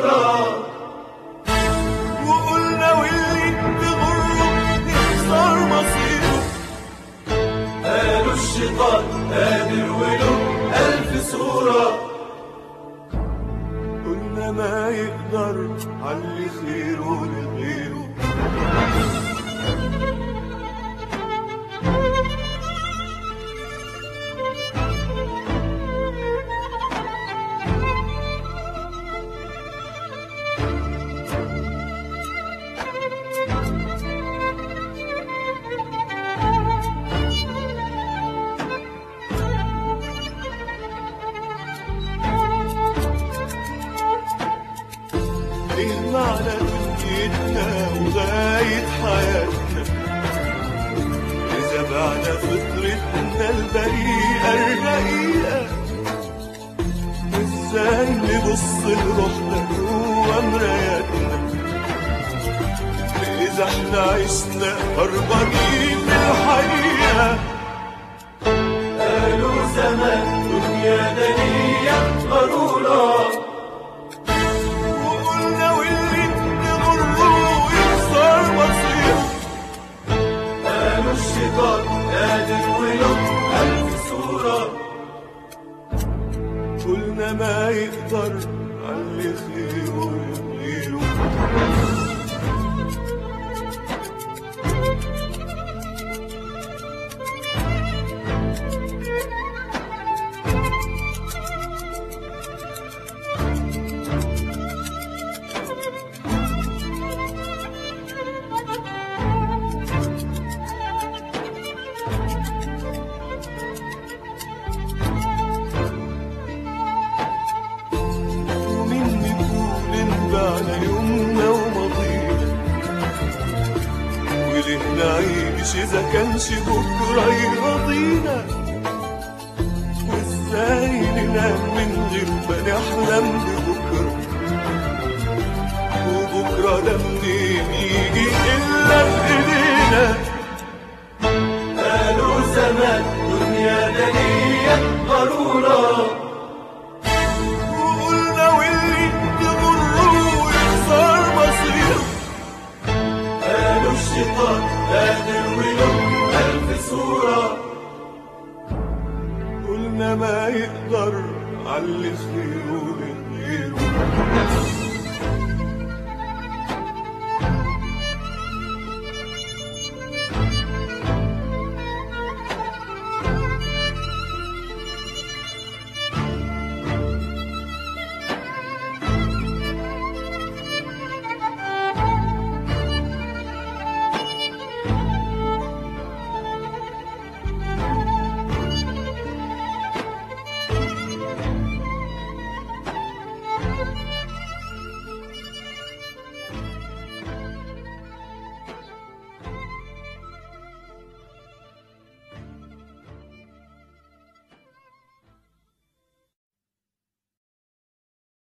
غرورا وقلنا واللي بغره يخسر مصيره قالوا الشيطان قادر وله ألف صورة قلنا ما يقدر علي خيره لغيره ايه معنى دنيتنا وغاية حياتنا إذا بعنا فطرتنا البريئة الرقيقة ازاي نبص لروحنا جوا مراياتنا إذا احنا عشنا هربانين من الحقيقة قالوا زمان دنيا دنيا غرورا وقلنا واللي بغره يخسر مصيره قالوا الشيطان قادر وله ألف صورة قلنا ما يقدر علي خيره لغيره ومين نقول انبعنا يومنا وماضينا وليه نعيش اذا كانش بكره يرضينا وازاي ننام من غير ما نحلم ببكره وبكره ده منين يجي الا بايدينا قالوا زمان دنيا دنيا غرورا وقلنا واللي تغره يخسر مصيره قالوا الشيطان قادر وله ألف صورة قلنا ما يقدر علي خير